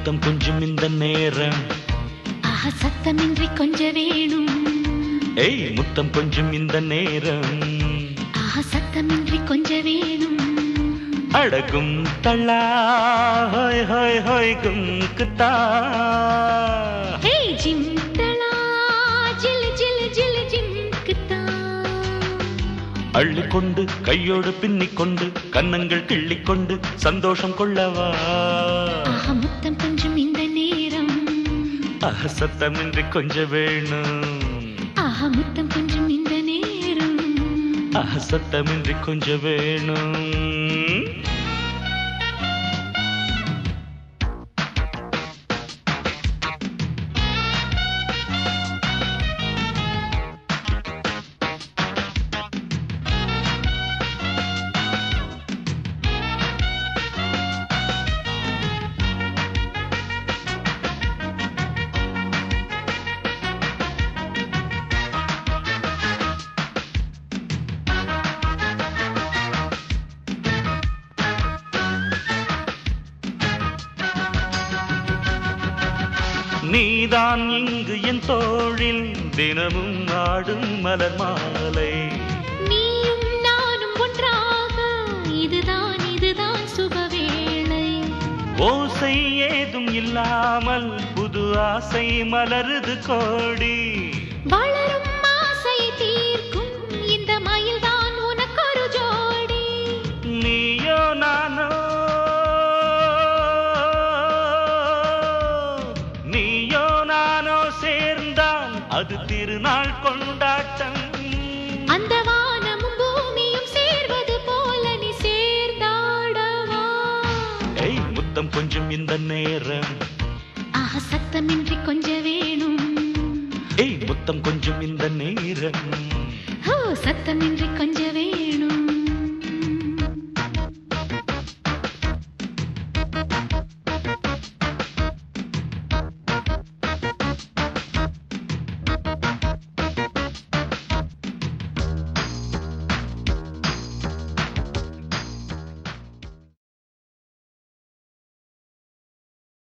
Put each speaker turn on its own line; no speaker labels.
முத்தம் கொஞ்சம் இந்த நேரம்
ஆஹா சத்தமின்றி கொஞ்ச வேணும்
ஏய் முத்தம் கொஞ்சம் இந்த நேரம்
ஆஹா சத்தமின்றி கொஞ்ச வேணும்
அடகும் தள்ளா ஹோய் ஹோய் ஹோய் கும் குத்தா
ஹே ஜிம் தலா ஜில் ஜில் ஜில் ஜிம் கித்தா
அள்ளிக்கொண்டு கையோடு பின்னிக்கொண்டு கன்னங்கள் கிள்ளிக்கொண்டு சந்தோஷம் கொள்ளவா
ஆஹா முத்தம் கொஞ்சம் இந்த நேரம்
ஆஹ், சத்தமின்றி கொஞ்சம் வேணும்
ஆஹா முத்தம் கொஞ்சம் இந்த நேரம்
ஆஹ், சத்தமின்றி கொஞ்சம் வேணும் நீதான் இங்கு என் தோழில் தினமும் ஆடும் மலர் மாலை
நீயும் நானும் ஒன்றாக இதுதான் இதுதான் சுபவேளை
ஓசை ஏதும் இல்லாமல் புது ஆசை மலருது கோடி
வளரும் ஆசை தீர்க்கும் இந்த மயில்தான் உனக்கொரு ஜோடி
நீயோ நானோ நீயோ நானோ சேர்ந்தான் அது திருநாள் கொண்டாட்டம்
அந்த வானமும் பூமியும் சேர்வது போல நீ சேர்ந்தாடவா
ஏய் முத்தம் கொஞ்சம் இந்த நேரம்
ஆஹா சத்தமின்றி கொஞ்ச வேணும்
ஏய் முத்தம் கொஞ்சம் இந்த நேரம்
ஹோ சத்தமின்றி கொஞ்ச வேணும்